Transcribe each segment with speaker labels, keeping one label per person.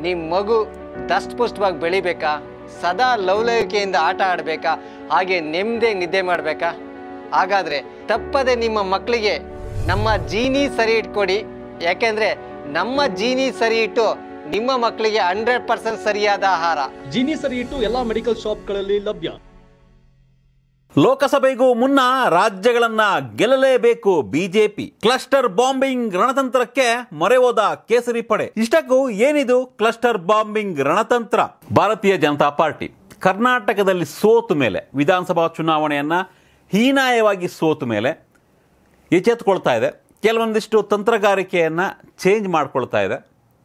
Speaker 1: ನಿಮ್ಮ ಮಗು ದಷ್ಟಪುಷ್ಟವಾಗಿ ಬೆಳಿಬೇಕಾ ಸದಾ ಲವಲವಿಕೆಯಿಂದ ಆಟ ಆಡಬೇಕಾ ಹಾಗೆ ನೆಮ್ಮದಿ ನಿದ್ದೆ ಮಾಡಬೇಕಾ ಹಾಗಾದ್ರೆ ತಪ್ಪದೆ ನಿಮ್ಮ ಮಕ್ಕಳಿಗೆ ನಮ್ಮ ಜೀನಿ ಸರಿ ಇಟ್ಕೊಡಿ ಯಾಕೆಂದ್ರೆ ನಮ್ಮ ಜೀನಿ ಸರಿ ಇಟ್ಟು ನಿಮ್ಮ ಮಕ್ಕಳಿಗೆ ಹಂಡ್ರೆಡ್ ಪರ್ಸೆಂಟ್ ಸರಿಯಾದ ಆಹಾರ
Speaker 2: ಜಿನಿ ಸರಿ ಇಟ್ಟು ಎಲ್ಲಾ ಮೆಡಿಕಲ್ ಶಾಪ್ಗಳಲ್ಲಿ ಲಭ್ಯ
Speaker 3: ಲೋಕಸಭೆಗೂ ಮುನ್ನ ರಾಜ್ಯಗಳನ್ನ ಗೆಲ್ಲಲೇಬೇಕು ಬಿಜೆಪಿ ಕ್ಲಸ್ಟರ್ ಬಾಂಬಿಂಗ್ ರಣತಂತ್ರಕ್ಕೆ ಮೊರೆ ಹೋದ ಕೇಸರಿ ಪಡೆ ಇಷ್ಟಕ್ಕೂ ಏನಿದು ಕ್ಲಸ್ಟರ್ ಬಾಂಬಿಂಗ್ ರಣತಂತ್ರ ಭಾರತೀಯ ಜನತಾ ಪಾರ್ಟಿ ಕರ್ನಾಟಕದಲ್ಲಿ ಸೋತು ಮೇಲೆ ವಿಧಾನಸಭಾ ಚುನಾವಣೆಯನ್ನ ಹೀನಾಯವಾಗಿ ಸೋತು ಮೇಲೆ ಎಚ್ಚೆತ್ತುಕೊಳ್ತಾ ಇದೆ ಕೆಲವೊಂದಿಷ್ಟು ತಂತ್ರಗಾರಿಕೆಯನ್ನ ಚೇಂಜ್ ಮಾಡ್ಕೊಳ್ತಾ ಇದೆ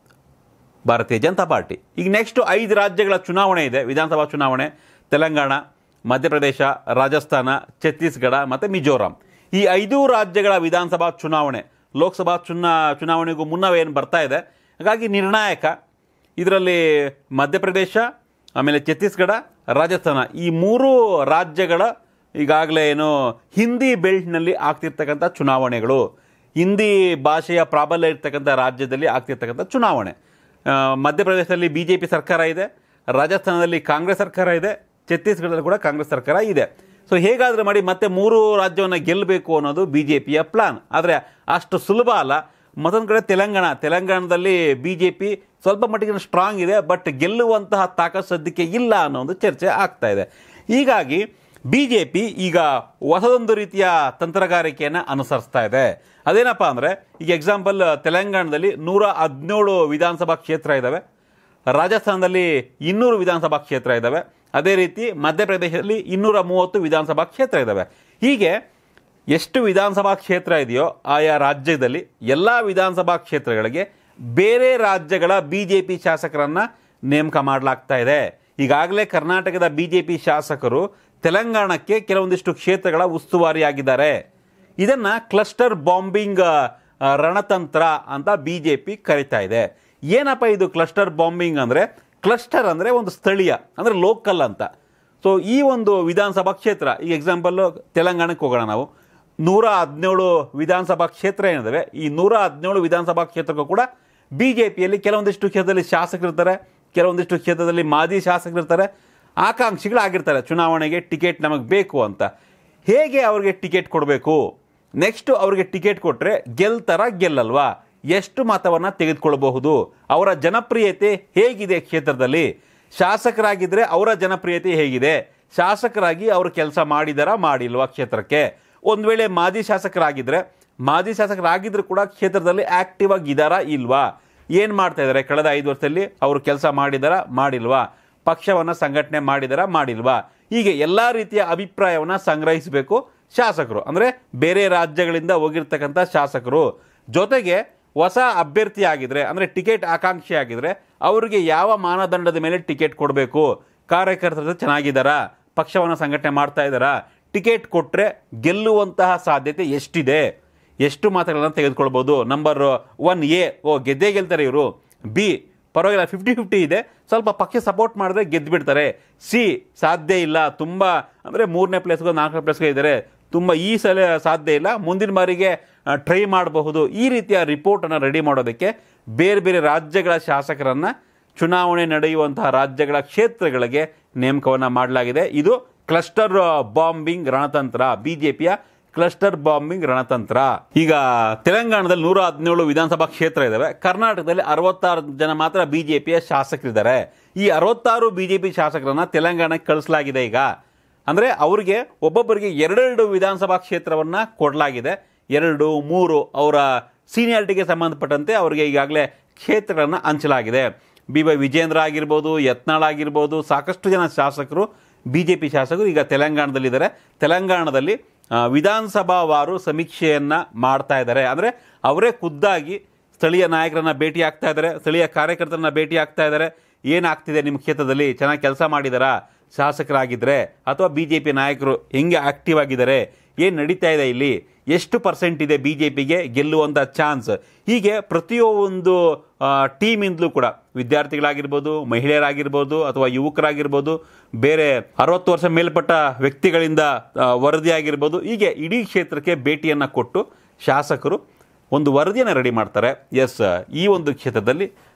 Speaker 3: ಭಾರತೀಯ ಜನತಾ ಪಾರ್ಟಿ ಈಗ ನೆಕ್ಸ್ಟ್ ಐದು ರಾಜ್ಯಗಳ ಚುನಾವಣೆ ಇದೆ ವಿಧಾನಸಭಾ ಚುನಾವಣೆ ತೆಲಂಗಾಣ ಮಧ್ಯಪ್ರದೇಶ ರಾಜಸ್ಥಾನ ಛತ್ತೀಸ್ಗಢ ಮತ್ತು ಮಿಜೋರಾಂ ಈ ಐದು ರಾಜ್ಯಗಳ ವಿಧಾನಸಭಾ ಚುನಾವಣೆ ಲೋಕಸಭಾ ಚುನಾ ಚುನಾವಣೆಗೂ ಮುನ್ನವೇನು ಬರ್ತಾ ಇದೆ ಹಾಗಾಗಿ ನಿರ್ಣಾಯಕ ಇದರಲ್ಲಿ ಮಧ್ಯಪ್ರದೇಶ ಆಮೇಲೆ ಛತ್ತೀಸ್ಗಢ ರಾಜಸ್ಥಾನ ಈ ಮೂರು ರಾಜ್ಯಗಳ ಈಗಾಗಲೇ ಏನು ಹಿಂದಿ ಬೆಲ್ಟ್ನಲ್ಲಿ ಆಗ್ತಿರ್ತಕ್ಕಂಥ ಚುನಾವಣೆಗಳು ಹಿಂದಿ ಭಾಷೆಯ ಪ್ರಾಬಲ್ಯ ಇರ್ತಕ್ಕಂಥ ರಾಜ್ಯದಲ್ಲಿ ಆಗ್ತಿರ್ತಕ್ಕಂಥ ಚುನಾವಣೆ ಆ, ಮಧ್ಯಪ್ರದೇಶದಲ್ಲಿ ಬಿ ಜೆ ಪಿ ಸರ್ಕಾರ ಇದೆ ರಾಜಸ್ಥಾನದಲ್ಲಿ ಕಾಂಗ್ರೆಸ್ ಸರ್ಕಾರ ಇದೆ ಛತ್ತೀಸ್ಗಢದಲ್ಲಿ ಕೂಡ ಕಾಂಗ್ರೆಸ್ ಸರ್ಕಾರ ಇದೆ ಸೊ ಹೇಗಾದರೂ ಮಾಡಿ ಮತ್ತೆ ಮೂರು ರಾಜ್ಯವನ್ನು ಗೆಲ್ಲಬೇಕು ಅನ್ನೋದು ಬಿ ಜೆ ಪಿಯ ಪ್ಲಾನ್ ಆದರೆ ಅಷ್ಟು ಸುಲಭ ಅಲ್ಲ ಮತ್ತೊಂದು ಕಡೆ ತೆಲಂಗಾಣ ತೆಲಂಗಾಣದಲ್ಲಿ ಬಿ ಜೆ ಪಿ ಸ್ವಲ್ಪ ಮಟ್ಟಿಗೆ ಸ್ಟ್ರಾಂಗ್ ಇದೆ ಬಟ್ ಗೆಲ್ಲುವಂತಹ ತಾಕತ್ ಸದ್ಯಕ್ಕೆ ಇಲ್ಲ ಅನ್ನೋ ಒಂದು ಚರ್ಚೆ ಆಗ್ತಾ ಇದೆ ಹೀಗಾಗಿ ಬಿ ಜೆ ಪಿ ಈಗ ಹೊಸದೊಂದು ರೀತಿಯ ತಂತ್ರಗಾರಿಕೆಯನ್ನು ಅನುಸರಿಸ್ತಾ ಇದೆ ಅದೇನಪ್ಪ ಅಂದರೆ ಈಗ ಎಕ್ಸಾಂಪಲ್ ತೆಲಂಗಾಣದಲ್ಲಿ ನೂರ ಹದಿನೇಳು ವಿಧಾನಸಭಾ ಕ್ಷೇತ್ರ ಇದ್ದಾವೆ ರಾಜಸ್ಥಾನದಲ್ಲಿ ಇನ್ನೂರು ವಿಧಾನಸಭಾ ಕ್ಷೇತ್ರ ಇದ್ದಾವೆ ಅದೇ ರೀತಿ ಮಧ್ಯಪ್ರದೇಶದಲ್ಲಿ ಇನ್ನೂರ ಮೂವತ್ತು ವಿಧಾನಸಭಾ ಕ್ಷೇತ್ರ ಇದ್ದಾವೆ ಹೀಗೆ ಎಷ್ಟು ವಿಧಾನಸಭಾ ಕ್ಷೇತ್ರ ಇದೆಯೋ ಆಯಾ ರಾಜ್ಯದಲ್ಲಿ ಎಲ್ಲ ವಿಧಾನಸಭಾ ಕ್ಷೇತ್ರಗಳಿಗೆ ಬೇರೆ ರಾಜ್ಯಗಳ ಬಿ ಜೆ ಪಿ ಶಾಸಕರನ್ನು ನೇಮಕ ಮಾಡಲಾಗ್ತಾ ಇದೆ ಈಗಾಗಲೇ ಕರ್ನಾಟಕದ ಬಿ ಜೆ ಪಿ ಶಾಸಕರು ತೆಲಂಗಾಣಕ್ಕೆ ಕೆಲವೊಂದಿಷ್ಟು ಕ್ಷೇತ್ರಗಳ ಉಸ್ತುವಾರಿಯಾಗಿದ್ದಾರೆ ಇದನ್ನ ಕ್ಲಸ್ಟರ್ ಬಾಂಬಿಂಗ್ ಆ, ರಣತಂತ್ರ ಅಂತ ಬಿ ಜೆ ಪಿ ಕರಿತಾ ಇದೆ ಏನಪ್ಪ ಇದು ಕ್ಲಸ್ಟರ್ ಬಾಂಬಿಂಗ್ ಅಂದರೆ ಕ್ಲಸ್ಟರ್ ಅಂದರೆ ಒಂದು ಸ್ಥಳೀಯ ಅಂದರೆ ಲೋಕಲ್ ಅಂತ ಸೊ ಈ ಒಂದು ವಿಧಾನಸಭಾ ಕ್ಷೇತ್ರ ಈಗ ಎಕ್ಸಾಂಪಲ್ಲು ತೆಲಂಗಾಣಕ್ಕೆ ಹೋಗೋಣ ನಾವು ನೂರ ಹದಿನೇಳು ವಿಧಾನಸಭಾ ಕ್ಷೇತ್ರ ಏನಿದಾವೆ ಈ ನೂರ ಹದಿನೇಳು ವಿಧಾನಸಭಾ ಕ್ಷೇತ್ರಕ್ಕೂ ಕೂಡ ಬಿ ಜೆ ಪಿಯಲ್ಲಿ ಕೆಲವೊಂದಿಷ್ಟು ಕ್ಷೇತ್ರದಲ್ಲಿ ಶಾಸಕರಿರ್ತಾರೆ ಕೆಲವೊಂದಿಷ್ಟು ಕ್ಷೇತ್ರದಲ್ಲಿ ಮಾಜಿ ಶಾಸಕರಿರ್ತಾರೆ ಆಕಾಂಕ್ಷಿಗಳಾಗಿರ್ತಾರೆ ಚುನಾವಣೆಗೆ ಟಿಕೆಟ್ ನಮಗೆ ಬೇಕು ಅಂತ ಹೇಗೆ ಅವ್ರಿಗೆ ಟಿಕೆಟ್ ಕೊಡಬೇಕು ನೆಕ್ಸ್ಟ್ ಅವ್ರಿಗೆ ಟಿಕೆಟ್ ಕೊಟ್ಟರೆ ಗೆಲ್ತಾರ ಗೆಲ್ಲಲ್ವಾ ಎಷ್ಟು ಮತವನ್ನು ತೆಗೆದುಕೊಳ್ಳಬಹುದು ಅವರ ಜನಪ್ರಿಯತೆ ಹೇಗಿದೆ ಕ್ಷೇತ್ರದಲ್ಲಿ ಶಾಸಕರಾಗಿದ್ದರೆ ಅವರ ಜನಪ್ರಿಯತೆ ಹೇಗಿದೆ ಶಾಸಕರಾಗಿ ಅವರು ಕೆಲಸ ಮಾಡಿದಾರಾ ಮಾಡಿಲ್ವಾ ಕ್ಷೇತ್ರಕ್ಕೆ ಒಂದು ವೇಳೆ ಮಾಜಿ ಶಾಸಕರಾಗಿದ್ದರೆ ಮಾಜಿ ಶಾಸಕರಾಗಿದ್ದರೂ ಕೂಡ ಕ್ಷೇತ್ರದಲ್ಲಿ ಆಕ್ಟಿವ್ ಆಗಿದ್ದಾರಾ ಇಲ್ವಾ ಏನು ಮಾಡ್ತಾ ಇದ್ದಾರೆ ಕಳೆದ ಐದು ವರ್ಷದಲ್ಲಿ ಅವರು ಕೆಲಸ ಮಾಡಿದಾರಾ ಮಾಡಿಲ್ವಾ ಪಕ್ಷವನ್ನು ಸಂಘಟನೆ ಮಾಡಿದಾರಾ ಮಾಡಿಲ್ವಾ ಹೀಗೆ ಎಲ್ಲ ರೀತಿಯ ಅಭಿಪ್ರಾಯವನ್ನು ಸಂಗ್ರಹಿಸಬೇಕು ಶಾಸಕರು ಅಂದರೆ ಬೇರೆ ರಾಜ್ಯಗಳಿಂದ ಹೋಗಿರ್ತಕ್ಕಂಥ ಶಾಸಕರು ಜೊತೆಗೆ ಹೊಸ ಅಭ್ಯರ್ಥಿ ಆಗಿದ್ರೆ ಅಂದರೆ ಟಿಕೆಟ್ ಆಕಾಂಕ್ಷಿ ಆಗಿದ್ರೆ ಅವರಿಗೆ ಯಾವ ಮಾನದಂಡದ ಮೇಲೆ ಟಿಕೆಟ್ ಕೊಡಬೇಕು ಕಾರ್ಯಕರ್ತರು ಚೆನ್ನಾಗಿದ್ದಾರಾ ಪಕ್ಷವನ್ನು ಸಂಘಟನೆ ಮಾಡ್ತಾ ಇದ್ದಾರಾ ಟಿಕೆಟ್ ಕೊಟ್ಟರೆ ಗೆಲ್ಲುವಂತಹ ಸಾಧ್ಯತೆ ಎಷ್ಟಿದೆ ಎಷ್ಟು ಮಾತುಗಳನ್ನು ತೆಗೆದುಕೊಳ್ಬೋದು ನಂಬರ್ ಒನ್ ಎ ಓ ಗೆದ್ದೇ ಗೆಲ್ತಾರೆ ಇವರು ಬಿ ಪರವಾಗಿಲ್ಲ ಫಿಫ್ಟಿ ಫಿಫ್ಟಿ ಇದೆ ಸ್ವಲ್ಪ ಪಕ್ಷ ಸಪೋರ್ಟ್ ಮಾಡಿದ್ರೆ ಗೆದ್ದು ಬಿಡ್ತಾರೆ ಸಿ ಸಾಧ್ಯ ಇಲ್ಲ ತುಂಬ ಅಂದರೆ ಮೂರನೇ ಪ್ಲೇಸ್ಗೂ ನಾಲ್ಕನೇ ಪ್ಲೇಸ್ಗೂ ಇದ್ದಾರೆ ತುಂಬ ಈ ಸಲ ಸಾಧ್ಯ ಇಲ್ಲ ಮುಂದಿನ ಬಾರಿಗೆ ಟ್ರೈ ಮಾಡಬಹುದು ಈ ರೀತಿಯ ರಿಪೋರ್ಟನ್ನು ರೆಡಿ ಮಾಡೋದಕ್ಕೆ ಬೇರೆ ಬೇರೆ ರಾಜ್ಯಗಳ ಶಾಸಕರನ್ನು ಚುನಾವಣೆ ನಡೆಯುವಂತಹ ರಾಜ್ಯಗಳ ಕ್ಷೇತ್ರಗಳಿಗೆ ನೇಮಕವನ್ನು ಮಾಡಲಾಗಿದೆ ಇದು ಕ್ಲಸ್ಟರ್ ಬಾಂಬಿಂಗ್ ರಣತಂತ್ರ ಬಿಜೆಪಿಯ ಕ್ಲಸ್ಟರ್ ಬಾಂಬಿಂಗ್ ರಣತಂತ್ರ ಈಗ ತೆಲಂಗಾಣದಲ್ಲಿ ನೂರ ಹದಿನೇಳು ವಿಧಾನಸಭಾ ಕ್ಷೇತ್ರ ಇದಾವೆ ಕರ್ನಾಟಕದಲ್ಲಿ ಅರವತ್ತಾರು ಜನ ಮಾತ್ರ ಬಿಜೆಪಿಯ ಶಾಸಕರಿದ್ದಾರೆ ಈ ಅರವತ್ತಾರು ಬಿಜೆಪಿ ಶಾಸಕರನ್ನ ತೆಲಂಗಾಣಕ್ಕೆ ಕಳಿಸಲಾಗಿದೆ ಈಗ ಅಂದರೆ ಅವರಿಗೆ ಒಬ್ಬೊಬ್ಬರಿಗೆ ಎರಡೆರಡು ವಿಧಾನಸಭಾ ಕ್ಷೇತ್ರವನ್ನ ಕೊಡಲಾಗಿದೆ ಎರಡು ಮೂರು ಅವರ ಸೀನಿಯಾರಿಟಿಗೆ ಸಂಬಂಧಪಟ್ಟಂತೆ ಅವರಿಗೆ ಈಗಾಗಲೇ ಕ್ಷೇತ್ರಗಳನ್ನು ಹಂಚಲಾಗಿದೆ ಬಿ ವೈ ವಿಜೇಂದ್ರ ಆಗಿರ್ಬೋದು ಯತ್ನಾಳ್ ಆಗಿರ್ಬೋದು ಸಾಕಷ್ಟು ಜನ ಶಾಸಕರು ಬಿ ಜೆ ಪಿ ಶಾಸಕರು ಈಗ ತೆಲಂಗಾಣದಲ್ಲಿದ್ದಾರೆ ತೆಲಂಗಾಣದಲ್ಲಿ ಆ, ವಿಧಾನಸಭಾವಾರು ಸಮೀಕ್ಷೆಯನ್ನು ಮಾಡ್ತಾ ಇದ್ದಾರೆ ಅಂದರೆ ಅವರೇ ಖುದ್ದಾಗಿ ಸ್ಥಳೀಯ ನಾಯಕರನ್ನ ಭೇಟಿ ಆಗ್ತಾ ಇದ್ದಾರೆ ಸ್ಥಳೀಯ ಕಾರ್ಯಕರ್ತರನ್ನ ಭೇಟಿ ಆಗ್ತಾ ಇದ್ದಾರೆ ಏನಾಗ್ತಿದೆ ನಿಮ್ಮ ಕ್ಷೇತ್ರದಲ್ಲಿ ಚೆನ್ನಾಗಿ ಕೆಲಸ ಮಾಡಿದಾರಾ ಶಾಸಕರಾಗಿದ್ದರೆ ಅಥವಾ ಬಿ ಜೆ ಪಿ ನಾಯಕರು ಹೆಂಗೆ ಆಕ್ಟಿವ್ ಆಗಿದ್ದಾರೆ ಏನು ನಡೀತಾ ಇದೆ ಇಲ್ಲಿ ಎಷ್ಟು ಪರ್ಸೆಂಟ್ ಇದೆ ಬಿ ಜೆ ಪಿಗೆ ಗೆಲ್ಲುವಂಥ ಚಾನ್ಸ್ ಹೀಗೆ ಪ್ರತಿಯೊಂದು ಟೀಮಿಂದಲೂ ಕೂಡ ವಿದ್ಯಾರ್ಥಿಗಳಾಗಿರ್ಬೋದು ಮಹಿಳೆಯರಾಗಿರ್ಬೋದು ಅಥವಾ ಯುವಕರಾಗಿರ್ಬೋದು ಬೇರೆ ಅರವತ್ತು ವರ್ಷ ಮೇಲ್ಪಟ್ಟ ವ್ಯಕ್ತಿಗಳಿಂದ ಆ, ವರದಿ ಆಗಿರ್ಬೋದು ಹೀಗೆ ಇಡೀ ಕ್ಷೇತ್ರಕ್ಕೆ ಭೇಟಿಯನ್ನು ಕೊಟ್ಟು ಶಾಸಕರು ಒಂದು ವರದಿಯನ್ನು ರೆಡಿ ಮಾಡ್ತಾರೆ ಎಸ್ ಈ ಒಂದು ಕ್ಷೇತ್ರದಲ್ಲಿ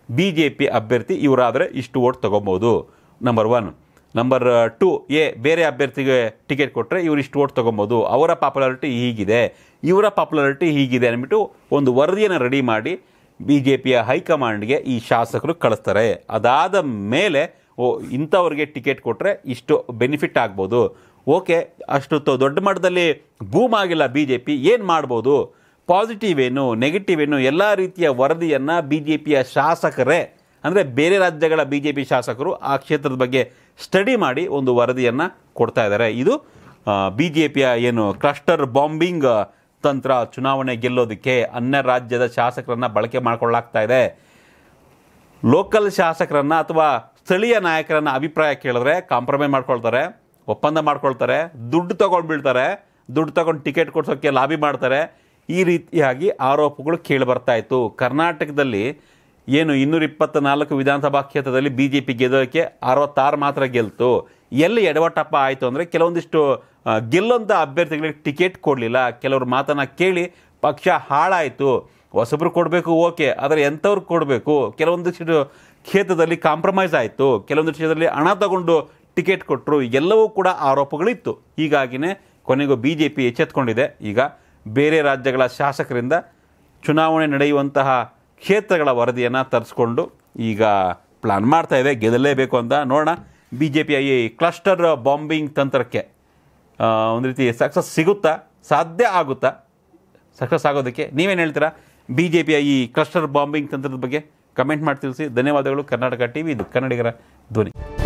Speaker 3: ಬಿ ಜೆ ಪಿ ಅಭ್ಯರ್ಥಿ ಇವರಾದರೆ ಇಷ್ಟು ಓಟ್ ತೊಗೊಬೋದು ನಂಬರ್ ಒನ್ ನಂಬರ್ ಟು ಎ ಬೇರೆ ಅಭ್ಯರ್ಥಿಗೆ ಟಿಕೆಟ್ ಕೊಟ್ಟರೆ ಇವರು ಇಷ್ಟು ಓಟ್ ತೊಗೊಬೋದು ಅವರ ಪಾಪ್ಯುಲಾರಿಟಿ ಹೀಗಿದೆ ಇವರ ಪಾಪ್ಯುಲಾರಿಟಿ ಹೀಗಿದೆ ಅಂದ್ಬಿಟ್ಟು ಒಂದು ವರದಿಯನ್ನು ರೆಡಿ ಮಾಡಿ ಬಿ ಜೆ ಪಿಯ ಹೈಕಮಾಂಡ್ಗೆ ಈ ಶಾಸಕರು ಕಳಿಸ್ತಾರೆ ಅದಾದ ಮೇಲೆ ಓ ಇಂಥವ್ರಿಗೆ ಟಿಕೆಟ್ ಕೊಟ್ಟರೆ ಇಷ್ಟು ಬೆನಿಫಿಟ್ ಆಗ್ಬೋದು ಓಕೆ ಅಷ್ಟು ತ- ದೊಡ್ಡ ಮಟ್ಟದಲ್ಲಿ ಬೂಮ್ ಆಗಿಲ್ಲ ಬಿ ಜೆ ಪಿ ಏನು ಮಾಡ್ಬೋದು ಪಾಸಿಟಿವ್ ಏನು ನೆಗೆಟಿವ್ ಏನು ಎಲ್ಲ ರೀತಿಯ ವರದಿಯನ್ನು ಬಿ ಜೆ ಪಿಯ ಶಾಸಕರೇ ಅಂದರೆ ಬೇರೆ ರಾಜ್ಯಗಳ ಬಿ ಜೆ ಪಿ ಶಾಸಕರು ಆ ಕ್ಷೇತ್ರದ ಬಗ್ಗೆ ಸ್ಟಡಿ ಮಾಡಿ ಒಂದು ವರದಿಯನ್ನು ಕೊಡ್ತಾ ಇದ್ದಾರೆ ಇದು ಬಿ ಜೆ ಪಿಯ ಏನು ಕ್ಲಸ್ಟರ್ ಬಾಂಬಿಂಗ್ ತಂತ್ರ ಚುನಾವಣೆ ಗೆಲ್ಲೋದಕ್ಕೆ ಅನ್ಯ ರಾಜ್ಯದ ಶಾಸಕರನ್ನ ಬಳಕೆ ಮಾಡ್ಕೊಳ್ಳಾಗ್ತಾ ಇದೆ ಲೋಕಲ್ ಶಾಸಕರನ್ನ ಅಥವಾ ಸ್ಥಳೀಯ ನಾಯಕರನ್ನ ಅಭಿಪ್ರಾಯ ಕೇಳಿದ್ರೆ ಕಾಂಪ್ರಮೈಸ್ ಮಾಡ್ಕೊಳ್ತಾರೆ ಒಪ್ಪಂದ ಮಾಡ್ಕೊಳ್ತಾರೆ ದುಡ್ಡು ತಗೊಂಡು ಬೀಳ್ತಾರೆ ದುಡ್ಡು ತಗೊಂಡು ಟಿಕೆಟ್ ಕೊಡ್ಸೋಕ್ಕೆ ಲಾಬಿ ಮಾಡ್ತಾರೆ ಈ ರೀತಿಯಾಗಿ ಆರೋಪಗಳು ಕೇಳಿ ಬರ್ತಾ ಇತ್ತು ಕರ್ನಾಟಕದಲ್ಲಿ ಏನು ಇನ್ನೂರ ಇಪ್ಪತ್ತ ನಾಲ್ಕು ವಿಧಾನಸಭಾ ಕ್ಷೇತ್ರದಲ್ಲಿ ಬಿ ಜೆ ಪಿ ಗೆಲ್ಲೋಕ್ಕೆ ಅರವತ್ತಾರು ಮಾತ್ರ ಗೆಲ್ತು ಎಲ್ಲಿ ಎಡವಟ್ಟಪ್ಪ ಆಯಿತು ಅಂದರೆ ಕೆಲವೊಂದಿಷ್ಟು ಆ, ಗೆಲ್ಲುವಂಥ ಅಭ್ಯರ್ಥಿಗಳಿಗೆ ಟಿಕೆಟ್ ಕೊಡಲಿಲ್ಲ ಕೆಲವ್ರ ಮಾತನ್ನು ಕೇಳಿ ಪಕ್ಷ ಹಾಳಾಯಿತು ಹೊಸಬ್ರು ಕೊಡಬೇಕು ಓಕೆ ಆದರೆ ಎಂಥವ್ರು ಕೊಡಬೇಕು ಕೆಲವೊಂದಿಷ್ಟು ಕ್ಷೇತ್ರದಲ್ಲಿ ಕಾಂಪ್ರಮೈಸ್ ಆಯಿತು ಕೆಲವೊಂದು ಕ್ಷೇತ್ರದಲ್ಲಿ ಹಣ ತಗೊಂಡು ಟಿಕೆಟ್ ಕೊಟ್ಟರು ಎಲ್ಲವೂ ಕೂಡ ಆರೋಪಗಳಿತ್ತು ಹೀಗಾಗಿನೇ ಕೊನೆಗೂ ಬಿ ಜೆ ಪಿ ಎಚ್ಚೆತ್ಕೊಂಡಿದೆ ಈಗ ಬೇರೆ ರಾಜ್ಯಗಳ ಶಾಸಕರಿಂದ ಚುನಾವಣೆ ನಡೆಯುವಂತಹ ಕ್ಷೇತ್ರಗಳ ವರದಿಯನ್ನು ತರಿಸ್ಕೊಂಡು ಈಗ ಪ್ಲಾನ್ ಮಾಡ್ತಾ ಇದೆ ಗೆಲ್ಲಲೇಬೇಕು ಅಂತ ನೋಡೋಣ ಬಿ ಜೆ ಪಿಯ ಈ ಕ್ಲಸ್ಟರ್ ಬಾಂಬಿಂಗ್ ತಂತ್ರಕ್ಕೆ ಆ, ಒಂದು ರೀತಿ ಸಕ್ಸಸ್ ಸಿಗುತ್ತಾ ಸಾಧ್ಯ ಆಗುತ್ತಾ ಸಕ್ಸಸ್ ಆಗೋದಕ್ಕೆ ನೀವೇನು ಹೇಳ್ತೀರಾ ಬಿ ಜೆ ಪಿಯ ಈ ಕ್ಲಸ್ಟರ್ ಬಾಂಬಿಂಗ್ ತಂತ್ರದ ಬಗ್ಗೆ ಕಮೆಂಟ್ ಮಾಡಿ ತಿಳಿಸಿ ಧನ್ಯವಾದಗಳು ಕರ್ನಾಟಕ ಟಿವಿ ಇದು ಕನ್ನಡಿಗರ ಧ್ವನಿ